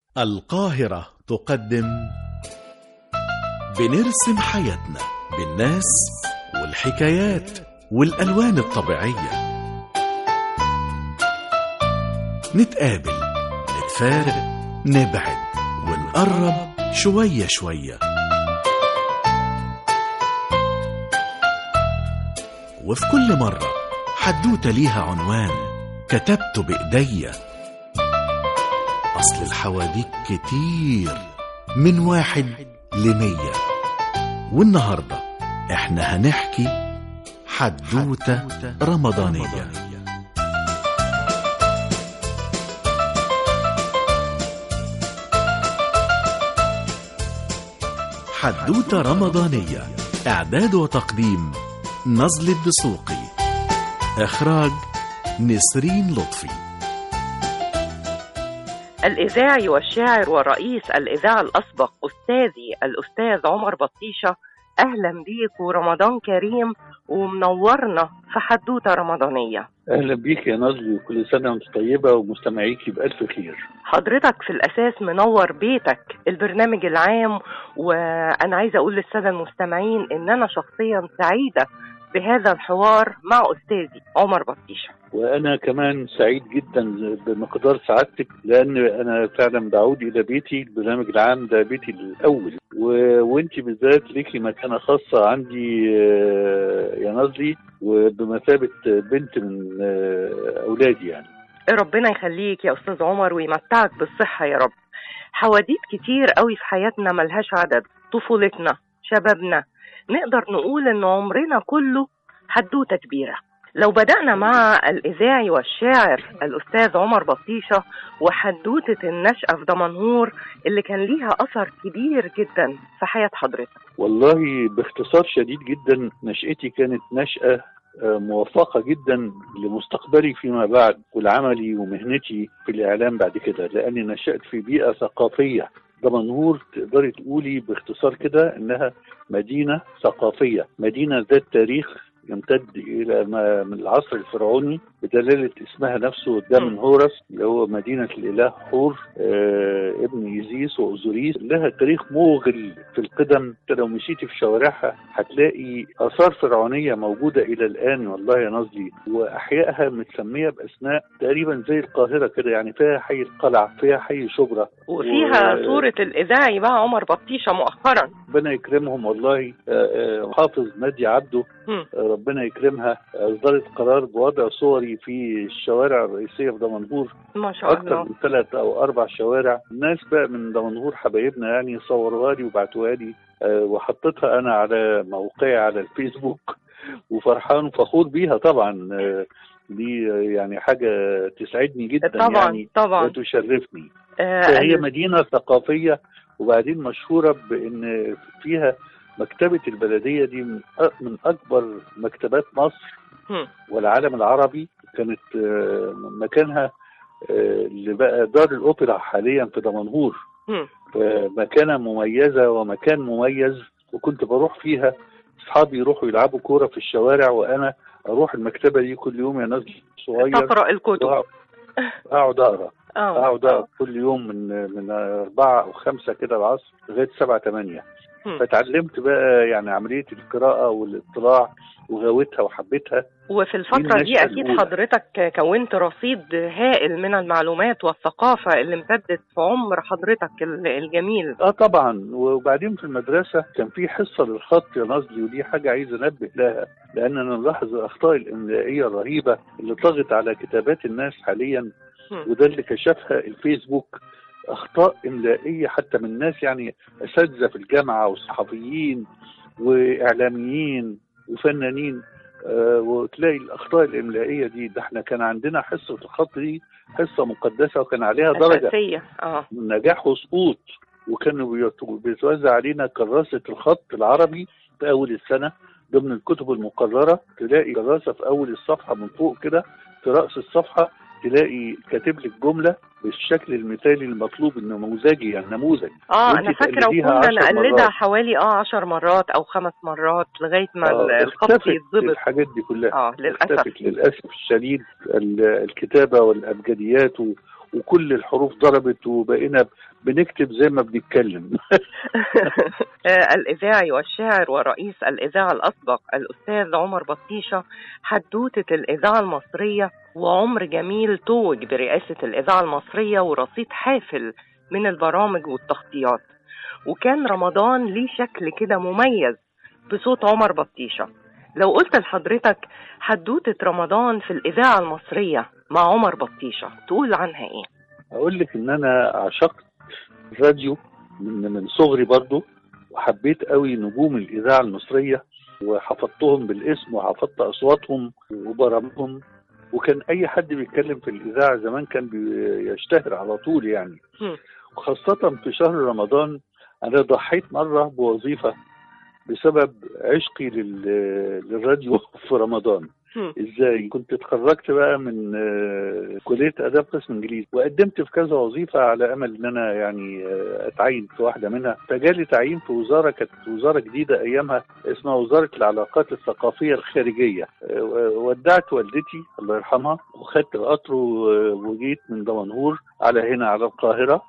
القاهرة تقدم بنرسم حياتنا بالناس والحكايات والألوان الطبيعية نتقابل نتفارق نبعد ونقرب شوية شوية وفي كل مرة حدوتة ليها عنوان كتبته بإيديا أصل الحواديت كتير من واحد لمية والنهاردة احنا هنحكي حدوتة رمضانية حدوتة رمضانية إعداد وتقديم نزل الدسوقي إخراج نسرين لطفي الإذاعي والشاعر ورئيس الإذاعة الأسبق أستاذي الأستاذ عمر بطيشة أهلا بيك ورمضان كريم ومنورنا في حدوتة رمضانية اهلا بيك يا نازلي وكل سنه وانت طيبه ومستمعيكي بالف خير حضرتك في الأساس منور بيتك البرنامج العام وأنا عايزة أقول للسادة المستمعين إن أنا شخصيا سعيدة بهذا الحوار مع أستاذي عمر بطيشة وانا كمان سعيد جدا بمقدار سعادتك لان انا فعلا بعود الى بيتي البرنامج العام ده بيتي الاول و... وانت بالذات ليكي مكانه خاصه عندي آه، يا نازلي وبمثابه بنت من آه، اولادي يعني ربنا يخليك يا أستاذ عمر ويمتعك بالصحة يا رب حواديت كتير قوي في حياتنا ملهاش عدد طفولتنا شبابنا نقدر نقول إن عمرنا كله حدوتة كبيرة لو بدأنا مع الإذاعي والشاعر الأستاذ عمر بطيشة وحدوتة النشأة في دمنهور اللي كان ليها أثر كبير جدا في حياة حضرتك والله باختصار شديد جدا نشأتي كانت نشأة آه، موفقة جدا لمستقبلي فيما بعد والعملي ومهنتي في الإعلام بعد كده لأني نشأت في بيئة ثقافية دمنهور تقدري تقولي باختصار كده إنها مدينة ثقافية مدينة ذات تاريخ يمتد إلى ما من العصر الفرعوني بدلالة اسمها نفسه دمنهورس اللي هو مدينة الإله حور آه ابن إيزيس وأوزوريس لها تاريخ موغل في القدم انت لو مشيتي في شوارعها هتلاقي آثار فرعونية موجودة إلى الآن والله يا نازلي وأحيائها متسمية بأسماء تقريبا زي القاهرة كده يعني فيها حي القلعة فيها حي شبرا وفيها و- صورة الإذاعي بقى عمر بطيشة مؤخرا ربنا يكرمهم والله آه، آه، حافظ نادي عبده هم. آه، ربنا يكرمها أصدرت قرار بوضع صوري في الشوارع الرئيسية في دمنهور ما شاء أكثر الله من ثلاث أو أربع شوارع الناس بقى من دمنهور حبايبنا يعني صوروها لي وبعتوها لي آه، وحطيتها أنا على موقعي على الفيسبوك وفرحان وفخور بيها طبعا آه، دي آه، يعني حاجة تسعدني جدا طبعا يعني طبعا وتشرفني آه فهي ال- مدينة ثقافية وبعدين مشهورة بأن فيها مكتبة البلدية دي من أ- من أكبر مكتبات مصر هم. والعالم العربي كانت آه، مكانها آه، اللي بقى دار الأوبرا حاليا في دمنهور هم. مكانة مميزة ومكان مميز وكنت بروح فيها أصحابي يروحوا يلعبوا كورة في الشوارع وأنا أروح المكتبة دي كل يوم يا ناس صغير تقرأ الكتب وأقعد- أقعد أقرأ اه اقعد آه. أقرأ كل يوم من من أربعة أو خمسة كده العصر لغاية سبعة ثمانية هم. فتعلمت بقى يعني عملية القراءة والاطلاع وغاوتها وحبيتها وفي الفترة دي النشأة أكيد الأولى. حضرتك كونت رصيد هائل من المعلومات والثقافة اللي امتدت في عمر حضرتك ال- الجميل اه طبعا وبعدين في المدرسة كان في حصة للخط يا نازلي ودي حاجة عايز انبه لها لاننا نلاحظ الاخطاء الاملائية الرهيبة اللي طغت على كتابات الناس حاليا هم. وده اللي كشفها الفيسبوك اخطاء املائيه حتى من ناس يعني اساتذه في الجامعه وصحفيين واعلاميين وفنانين آه وتلاقي الاخطاء الاملائيه دي ده احنا كان عندنا حصه الخط دي حصه مقدسه وكان عليها درجه أساسية اه نجاح وسقوط وكانوا بيت- بيتوزع علينا كراسه الخط العربي في اول السنه ضمن الكتب المقرره تلاقي كراسه في اول الصفحه من فوق كده في راس الصفحه تلاقي كاتب لك جمله بالشكل المثالي المطلوب النموذجي يعني نموذج اه وانت انا فاكره تقلديها وكنا عشر نقلدها مرات. حوالي اه عشر مرات او خمس مرات لغايه ما ال- آه، الخط اختفت يتظبط الحاجات دي كلها اه للاسف اختفت للاسف الشديد ال- الكتابه والابجديات و- وكل الحروف ضربت وبقينا بنكتب زي ما بنتكلم آه، الإذاعي والشاعر ورئيس الإذاعة الأسبق الأستاذ عمر بطيشة حدوتة الإذاعة المصرية وعمر جميل توج برئاسة الإذاعة المصرية ورصيد حافل من البرامج والتغطيات وكان رمضان ليه شكل كده مميز بصوت عمر بطيشة لو قلت لحضرتك حدوتة رمضان في الإذاعة المصرية مع عمر بطيشة تقول عنها إيه؟ اقول لك ان انا عشقت الراديو من من صغري برضو وحبيت قوي نجوم الاذاعه المصريه وحفظتهم بالاسم وحفظت اصواتهم وبرامجهم وكان اي حد بيتكلم في الاذاعه زمان كان بيشتهر على طول يعني هم. وخاصه في شهر رمضان انا ضحيت مره بوظيفه بسبب عشقي لل- للراديو في رمضان هم. ازاي كنت اتخرجت بقى من آه، كليه اداب قسم انجليزي وقدمت في كذا وظيفه على امل ان انا يعني آه، اتعين في واحده منها فجالي تعيين في وزاره كانت وزاره جديده ايامها اسمها وزاره العلاقات الثقافيه الخارجيه آه، ودعت والدتي الله يرحمها وخدت القطر و- وجيت من دمنهور على هنا على القاهره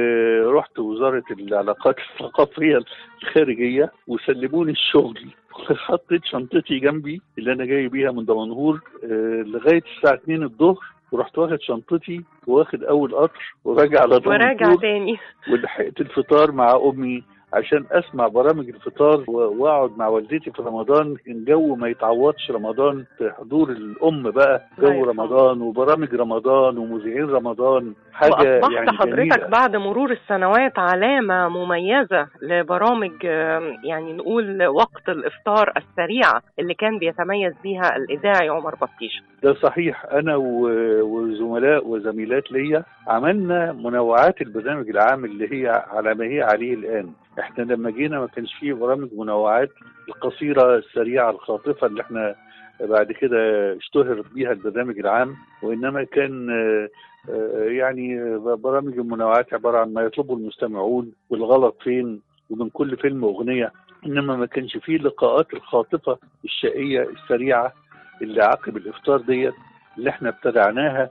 ورحت وزاره العلاقات الثقافيه الخارجيه وسلموني الشغل حطيت شنطتي جنبي اللي انا جاي بيها من دمنهور آه، لغايه الساعه 2 الظهر ورحت واخد شنطتي واخد اول قطر وراجع على وراجع دمنهور تاني ولحقت الفطار مع امي عشان اسمع برامج الفطار و- واقعد مع والدتي في رمضان كان جو ما يتعوضش رمضان في حضور الام بقى الله جو يرحمها. رمضان وبرامج رمضان ومذيعين رمضان حاجه وأصبحت يعني حضرتك جميلة. بعد مرور السنوات علامة مميزة لبرامج آم، يعني نقول وقت الإفطار السريعة اللي كان بيتميز بيها الإذاعي عمر بطيشة ده صحيح انا و- وزملاء وزميلات ليا عملنا منوعات البرنامج العام اللي هي على ما هي عليه الان احنا لما جينا ما كانش فيه برامج منوعات القصيره السريعه الخاطفه اللي احنا بعد كده اشتهر بيها البرنامج العام وانما كان آه، آه، يعني آه، برامج المنوعات عباره عن ما يطلبه المستمعون والغلط فين ومن كل فيلم اغنيه انما ما كانش فيه اللقاءات الخاطفه الشقيه السريعه اللي عقب الافطار ديت اللي احنا ابتدعناها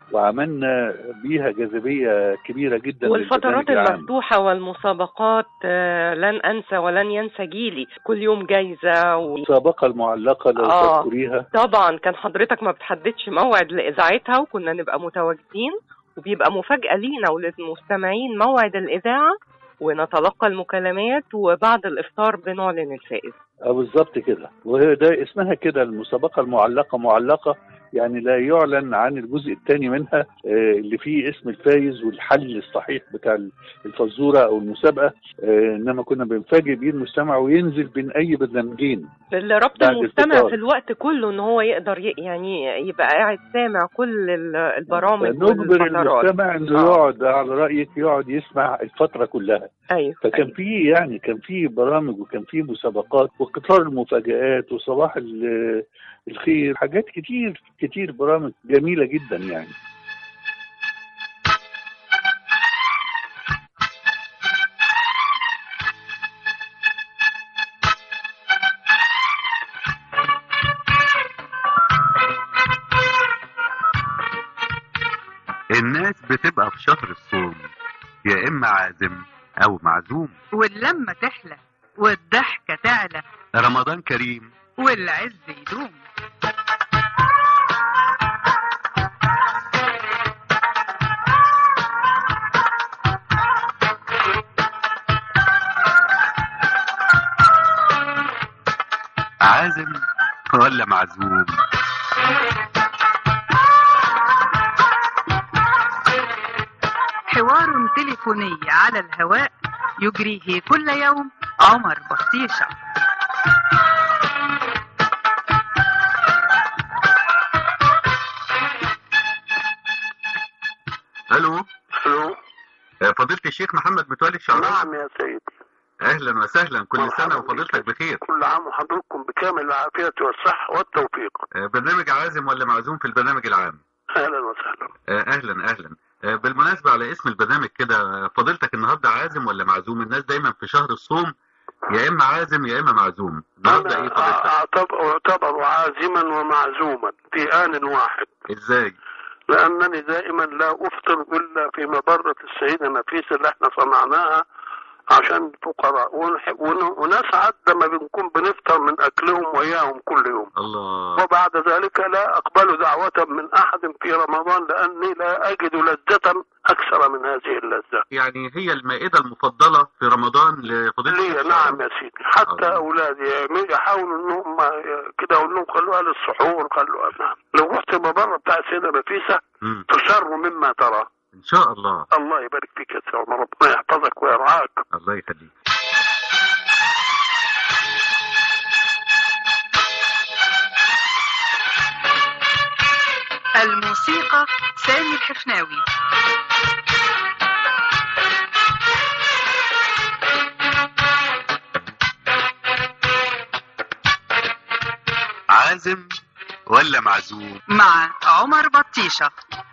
وعملنا بيها جاذبيه كبيره جدا والفترات للبرنامج العام. المفتوحة والمسابقات آه، لن أنسى ولن ينسى جيلي كل يوم جايزة و... المسابقه المعلقه لو آه. تذكريها طبعا كان حضرتك ما بتحددش موعد لإذاعتها وكنا نبقى متواجدين وبيبقى مفاجأة لينا وللمستمعين موعد الإذاعة ونتلقى المكالمات وبعد الإفطار بنعلن الفائز اه بالظبط كده وهي ده اسمها كده المسابقه المعلقه معلقه يعني لا يعلن عن الجزء الثاني منها آه، اللي فيه اسم الفايز والحل الصحيح بتاع الفزوره او المسابقه آه، انما كنا بنفاجئ بيه المستمع وينزل بين اي برنامجين لربط بعد المستمع الفطار. في الوقت كله ان هو يقدر ي... يعني يبقى قاعد سامع كل ال- البرامج نجبر والفترات المستمع انه آه. يقعد على رايك يقعد يسمع الفتره كلها ايوه فكان أيوة. في يعني كان في برامج وكان في مسابقات وقطار المفاجآت وصباح ال- الخير حاجات كتير كتير برامج جميلة جدا يعني الناس بتبقى في شهر الصوم يا اما عازم او معزوم واللمة تحلى والضحكة تعلى رمضان كريم والعز يدوم عازم ولا معزوم حوار تليفوني على الهواء يجريه كل يوم عمر بطيشة الو الو آه، فضيلة الشيخ محمد متولي الشعراوي نعم يا سيدي اهلا وسهلا كل مرحبا سنة بك. وفضيلتك بخير كل عام وحضرتكم بكامل العافية والصحة والتوفيق آه، برنامج عازم ولا معزوم في البرنامج العام أهلا وسهلا آه، اهلا اهلا آه، بالمناسبة على اسم البرنامج كده آه، فضيلتك النهاردة عازم ولا معزوم الناس دايما في شهر الصوم يا اما عازم يا اما معزوم النهاردة ايه أنا فضيلتك أعتبر, أعتبر عازما ومعزوما في آن واحد ازاي لأنني دائما لا أفطر إلا في مبرة السيدة نفيسة اللي احنا صنعناها عشان الفقراء ونح- ون- ونسعد لما بنكون بنفطر من أكلهم وياهم كل يوم الله وبعد ذلك لا أقبل دعوة من أحد في رمضان لأني لا أجد لذة أكثر من هذه اللذة يعني هي المائدة المفضلة في رمضان لفضيلة لي الشيخ نعم يا سيدي حتى الله. أولادي يحاولوا إنهم كده أقول لهم خلوها للسحور خلوها نعم لو رحت المبرة بتاع السيدة نفيسة مم. تسر مما ترى إن شاء الله الله يبارك فيك يا سيدي عمر ربنا يحفظك ويرعاك الله يخليك الموسيقى سامي الحفناوي عازم ولا معزوم مع عمر بطيشة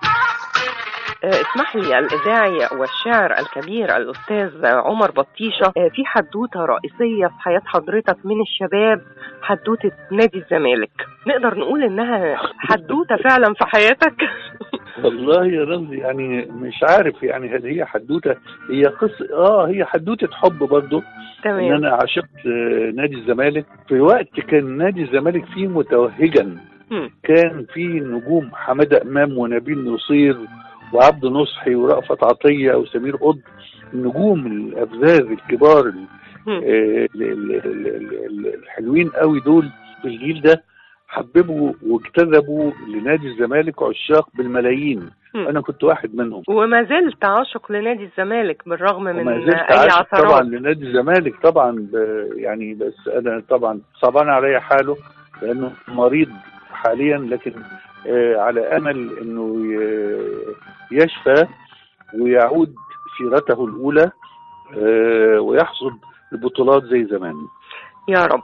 آه، اسمح لي الإذاعي والشاعر الكبير الأستاذ عمر بطيشة آه، في حدوتة رئيسية في حياة حضرتك من الشباب حدوتة نادي الزمالك نقدر نقول إنها حدوتة فعلا في حياتك والله يا رمزي يعني مش عارف يعني هل هي حدوته هي قصه اه هي حدوته حب برضه ان تمام انا عشقت آه، نادي الزمالك في وقت كان نادي الزمالك فيه متوهجا مم. كان فيه نجوم حماده امام ونبيل نصير وعبد نصحي ورأفت عطيه وسمير قطب النجوم الافذاذ الكبار ال- مم. آه، ال- ال- ال- ال- الحلوين قوي دول في الجيل ده حببوا واجتذبوا لنادي الزمالك عشاق بالملايين مم. انا كنت واحد منهم وما زلت عاشق لنادي الزمالك بالرغم من وما زلت أي عاشق طبعا عثرات لنادي الزمالك طبعا ب- يعني بس انا طبعا صعبان عليا حاله لانه مريض حاليا لكن آه على امل انه ي- يشفى ويعود سيرته الاولى آه ويحصد البطولات زي زمان يا رب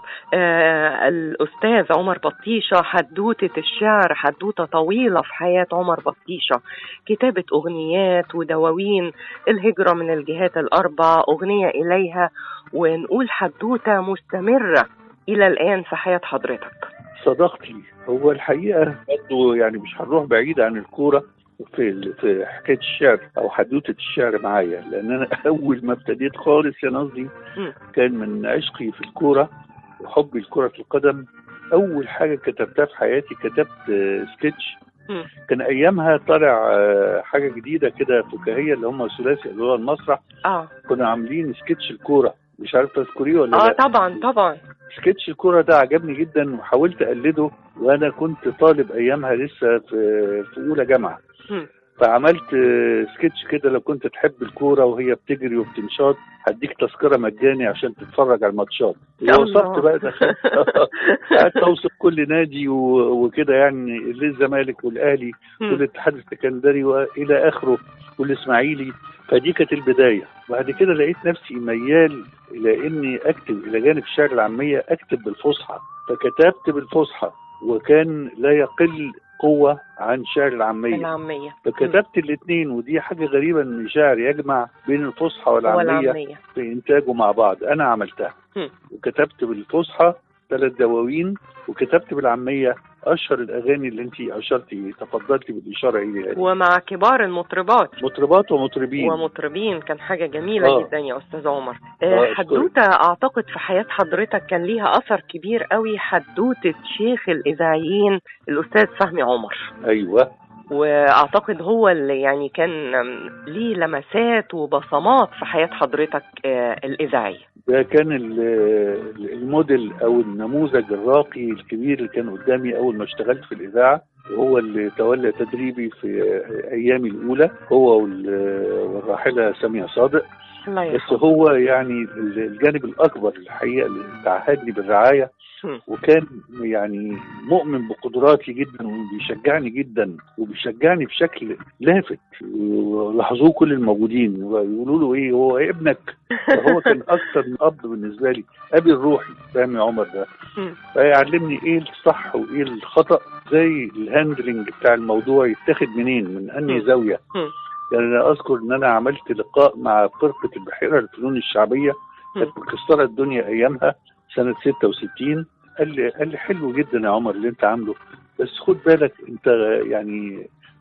آه الأستاذ عمر بطيشة حدوتة الشعر حدوتة طويلة في حياة عمر بطيشة كتابة أغنيات ودواوين الهجرة من الجهات الأربع أغنية إليها ونقول حدوتة مستمرة إلى الآن في حياة حضرتك صداقتي هو الحقيقه برضه يعني مش هنروح بعيد عن الكوره في في حكايه الشعر او حدوته الشعر معايا لان انا اول ما ابتديت خالص يا نصدي مم. كان من عشقي في الكوره وحبي لكره القدم اول حاجه كتبتها في حياتي كتبت آه، سكتش مم. كان ايامها طالع آه، حاجه جديده كده فكاهيه اللي هم ثلاثي اللي هو المسرح آه كنا عاملين سكتش الكوره مش عارف تذكريه ولا آه لا طبعا طبعا سكتش الكوره ده عجبني جدا وحاولت اقلده وانا كنت طالب ايامها لسه في في اولى جامعه مم. فعملت آه، سكتش كده لو كنت تحب الكوره وهي بتجري وبتنشاط هديك تذكره مجاني عشان تتفرج على الماتشات الله. وصفت بقى دخلت قعدت اوصف كل نادي و- وكده يعني للزمالك والاهلي مم. والاتحاد السكندري والى اخره والاسماعيلي فدي كانت البدايه بعد كده لقيت نفسي ميال الى اني اكتب الى جانب الشعر العاميه اكتب بالفصحى فكتبت بالفصحى وكان لا يقل قوه عن شعر العاميه العامية فكتبت الاثنين ودي حاجه غريبه ان شعر يجمع بين الفصحى والعاميه والعامية في انتاجه مع بعض انا عملتها مم. وكتبت بالفصحى ثلاث دواوين وكتبت بالعاميه اشهر الاغاني اللي انت اشرتي تفضلتي بالاشاره اليها ومع كبار المطربات مطربات ومطربين ومطربين كان حاجة جميلة آه. جدا يا أستاذ عمر آه، آه، أشكرك. حدوتة أعتقد في حياة حضرتك كان ليها أثر كبير قوي حدوتة شيخ الإذاعيين الأستاذ فهمي عمر ايوه وأعتقد هو اللي يعني كان آم، ليه لمسات وبصمات في حياة حضرتك آه، الإذاعية ده كان ال- الموديل او النموذج الراقي الكبير اللي كان قدامي اول ما اشتغلت في الاذاعه وهو اللي تولى تدريبي في ايامي الاولى هو وال- والراحله ساميه صادق الله بس يرحمه هو يعني الجانب الاكبر الحقيقه اللي تعهدني بالرعايه مم. وكان يعني مؤمن بقدراتي جدا وبيشجعني جدا وبيشجعني بشكل لافت ولاحظوه كل الموجودين ويقولوا له ايه هو ابنك فهو كان اكتر من اب بالنسبه لي ابي الروحي فهمي عمر ده مم. فيعلمني ايه الصح وايه الخطا زي الهاندلنج بتاع الموضوع يتاخد منين من انهي مم. زاويه مم. يعني انا اذكر ان انا عملت لقاء مع فرقه البحيره للفنون الشعبيه كانت مكسره الدنيا ايامها سنه 66 قال لي قال لي حلو جدا يا عمر اللي انت عامله بس خد بالك انت يعني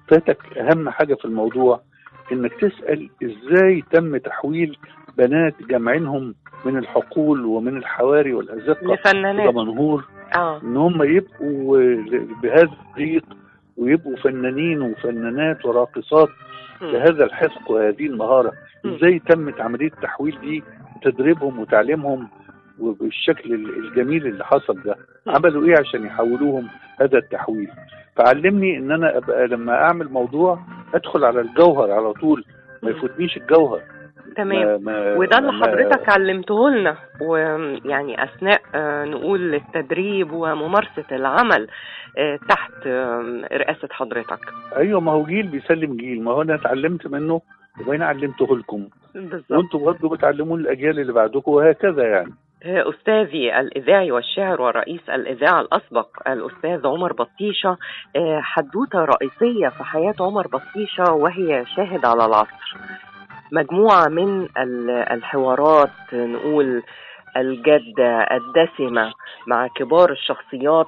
فاتك اهم حاجه في الموضوع انك تسال ازاي تم تحويل بنات جمعينهم من الحقول ومن الحواري والازقه لفنانات دمنهور اه ان هم يبقوا بهذا الطريق ويبقوا فنانين وفنانات وراقصات مم. بهذا الحفظ وهذه المهاره مم. ازاي تمت عمليه التحويل دي وتدريبهم وتعليمهم وبالشكل الجميل اللي حصل ده مم. عملوا ايه عشان يحولوهم هذا التحويل فعلمني ان انا ابقى لما اعمل موضوع ادخل على الجوهر على طول ما مم. يفوتنيش الجوهر تمام ما ما وده اللي ما- حضرتك علمته لنا ويعني اثناء آه، نقول التدريب وممارسه العمل آه، تحت آه، رئاسه حضرتك ايوه ما هو جيل بيسلم جيل ما هو انا اتعلمت منه وانا علمته لكم بالظبط وانتم برضه بتعلمون الاجيال اللي بعدكم وهكذا يعني آه، أستاذي الإذاعي والشاعر ورئيس الإذاعة الأسبق الأستاذ عمر بطيشة آه، حدوتة رئيسية في حياة عمر بطيشة وهي شاهد على العصر مجموعة من ال- الحوارات نقول الجادة الدسمة مع كبار الشخصيات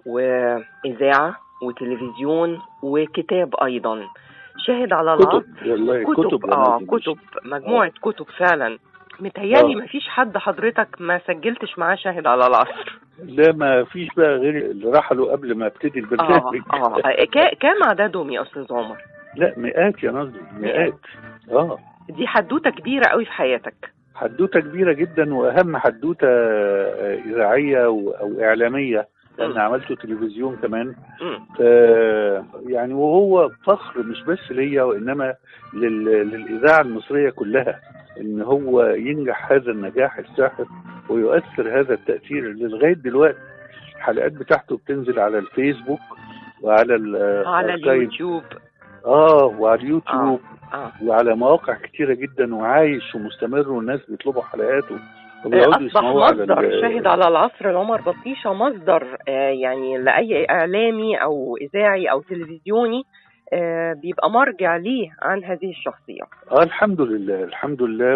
وإذاعة وتلفزيون وكتاب أيضا شاهد على العصر كتب والله كتب, كتب يا اه نادي. كتب مجموعة كتب فعلا متهيألي آه. مفيش حد حضرتك ما سجلتش معاه شاهد على العصر لا ما فيش بقى غير اللي رحلوا قبل ما ابتدي اه البرنامج اه كا- كام عددهم يا استاذ عمر لا مئات يا ناظر مئات اه دي حدوته كبيره قوي في حياتك حدوته كبيره جدا واهم حدوته آه، اذاعيه و- او اعلاميه لان مم. عملته تلفزيون كمان مم. ف يعني وهو فخر مش بس ليا وانما لل... للاذاعه المصريه كلها ان هو ينجح هذا النجاح الساحق ويؤثر هذا التاثير اللي لغايه دلوقتي الحلقات بتاعته بتنزل على الفيسبوك وعلى ال- على الأركايف. اليوتيوب اه وعلى اليوتيوب اه وعلى مواقع كتيره جدا وعايش ومستمر والناس بيطلبوا حلقاته وبيقعدوا اصبح يسمعوه على مصدر ال- شاهد على العصر لعمر بطيشه مصدر آه يعني لاي اعلامي او اذاعي او تلفزيوني آه بيبقى مرجع ليه عن هذه الشخصيه اه الحمد لله الحمد لله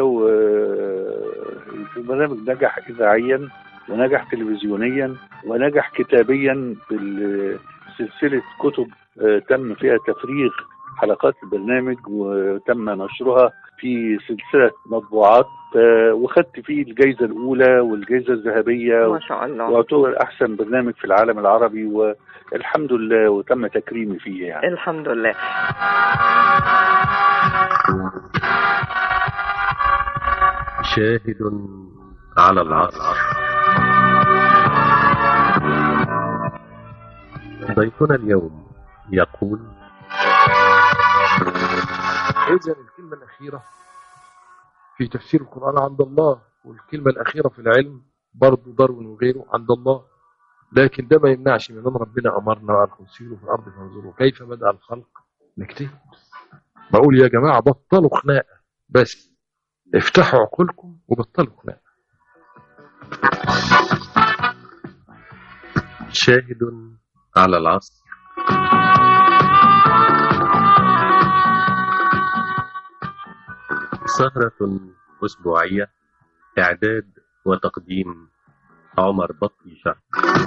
والبرنامج نجح اذاعيا ونجح تلفزيونيا ونجح كتابيا بسلسله كتب آه، تم فيها تفريغ حلقات البرنامج وتم نشرها في سلسله مطبوعات آه، وخدت فيه الجائزه الاولى والجائزه الذهبيه ما شاء الله واعتبر احسن برنامج في العالم العربي والحمد لله وتم تكريمي فيه يعني الحمد لله شاهد على العصر ضيفنا اليوم يقول إذا الكلمة الأخيرة في تفسير القرآن عند الله والكلمة الأخيرة في العلم برضه داروين وغيره عند الله لكن ده ما يمنعش من أن ربنا أمرنا أن سيروا في الأرض فانظروا كيف بدأ الخلق نكتب بقول يا جماعة بطلوا خناقة بس افتحوا عقولكم وبطلوا خناقة شاهد على العصر سهرة أسبوعية إعداد وتقديم عمر بطيشة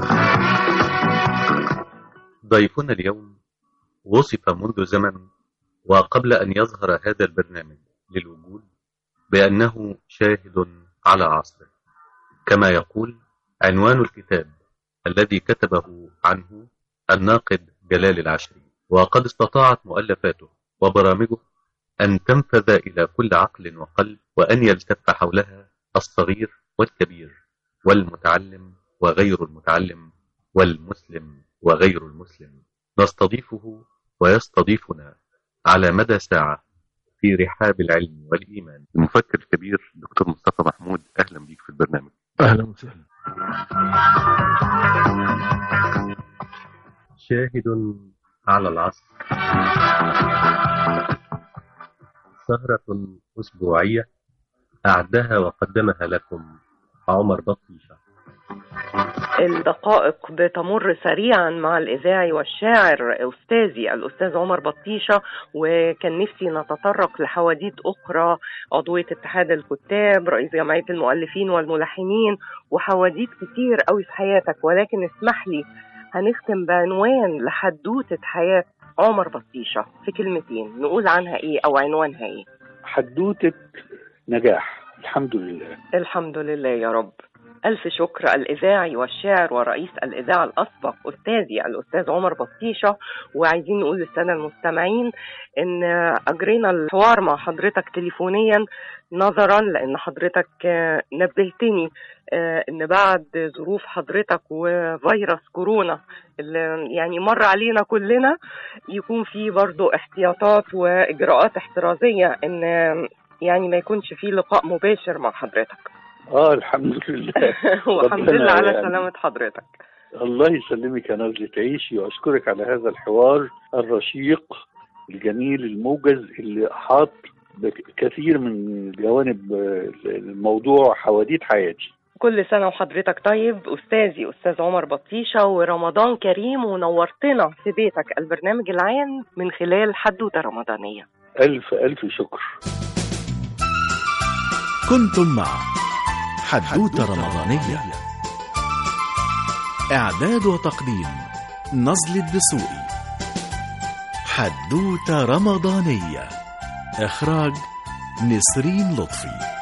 ضيفنا اليوم وصف منذ زمن وقبل أن يظهر هذا البرنامج للوجود بأنه شاهد على عصره كما يقول عنوان الكتاب الذي كتبه عنه الناقد جلال العشري وقد استطاعت مؤلفاته وبرامجه أن تنفذ إلى كل عقل وقلب وأن يلتف حولها الصغير والكبير والمتعلم وغير المتعلم والمسلم وغير المسلم نستضيفه ويستضيفنا على مدى ساعة في رحاب العلم والإيمان المفكر الكبير دكتور مصطفى محمود أهلا بيك في البرنامج أهلا وسهلا شاهد على العصر سهرة أسبوعية أعدها وقدمها لكم عمر بطيشة الدقائق بتمر سريعا مع الإذاعي والشاعر أستاذي الأستاذ عمر بطيشة وكان نفسي نتطرق لحواديت أخرى عضوية اتحاد الكتاب رئيس جمعية المؤلفين والملحنين وحواديت كتير قوي في حياتك ولكن اسمح لي هنختم بعنوان لحدوتة حياة عمر بطيشة في كلمتين نقول عنها إيه أو عنوانها إيه حدوتة نجاح الحمد لله الحمد لله يا رب ألف شكر الإذاعي والشاعر ورئيس الإذاعة الأسبق أستاذي الأستاذ عمر بطيشة وعايزين نقول للسادة المستمعين إن أجرينا الحوار مع حضرتك تليفونيا نظرا لأن حضرتك آه، نبهتني آه، إن بعد ظروف حضرتك وفيروس كورونا اللي يعني مر علينا كلنا يكون في برضو احتياطات وإجراءات احترازية إن يعني ما يكونش في لقاء مباشر مع حضرتك اه الحمد لله والحمد ربنا لله على يعني- سلامة حضرتك الله يسلمك يا نازلة تعيشي واشكرك على هذا الحوار الرشيق الجميل الموجز اللي احاط بكثير من جوانب آه، الموضوع حواديت حياتي كل سنة وحضرتك طيب أستاذي أستاذ عمر بطيشة ورمضان كريم ونورتنا في بيتك البرنامج العام من خلال حدوتة رمضانية الف الف شكر كنتم مع حدوتة رمضانية إعداد وتقديم نزل الدسوقي حدوتة رمضانية إخراج نسرين لطفي